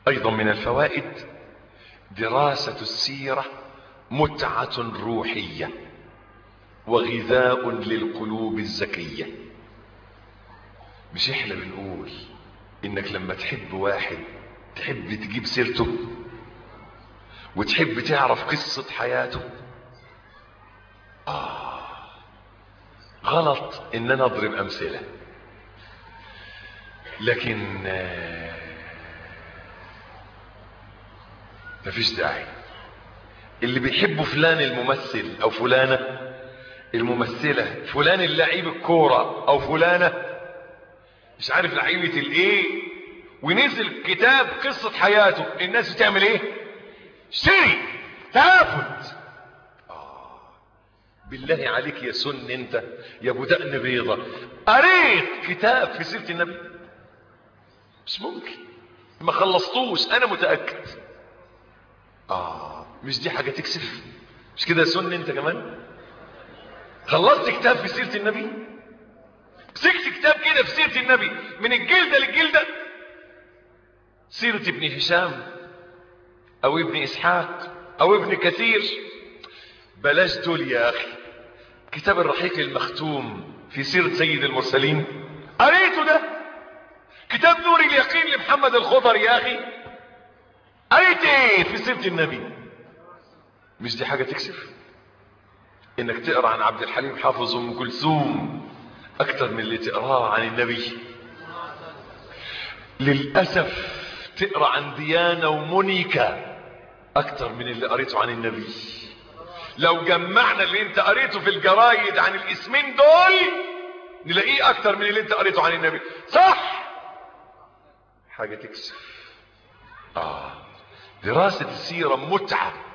ايضا من الفوائد دراسة السيرة متعة روحية وغذاء للقلوب الزكية مش احنا بنقول انك لما تحب واحد تحب تجيب سيرته وتحب تعرف قصة حياته آه غلط ان انا اضرب امثلة لكن آه مفيش داعي اللي بيحبوا فلان الممثل او فلانة الممثلة فلان اللعيب الكورة او فلانة مش عارف لعيبة الايه ونزل كتاب قصة حياته الناس بتعمل ايه اشتري تافت آه. بالله عليك يا سن انت يا ابو دقن بيضة قريت كتاب في سيرة النبي مش ممكن ما خلصتوش انا متأكد اه مش دي حاجة تكسف مش كده يا سن انت كمان خلصت كتاب في سيرة النبي مسكت كتاب كده في سيرة النبي من الجلدة للجلدة سيرة ابن هشام او ابن اسحاق او ابن كثير بلاش دول يا اخي كتاب الرحيق المختوم في سيرة سيد المرسلين قريته ده كتاب نور اليقين لمحمد الخضر يا اخي قريت ايه في سيرة النبي مش دي حاجة تكسف انك تقرا عن عبد الحليم حافظ ام كلثوم اكتر من اللي تقراه عن النبي للاسف تقرا عن ديانة ومونيكا اكتر من اللي قريته عن النبي لو جمعنا اللي انت قريته في الجرايد عن الاسمين دول نلاقيه اكتر من اللي انت قريته عن النبي صح حاجة تكسف اه دراسة السيرة متعة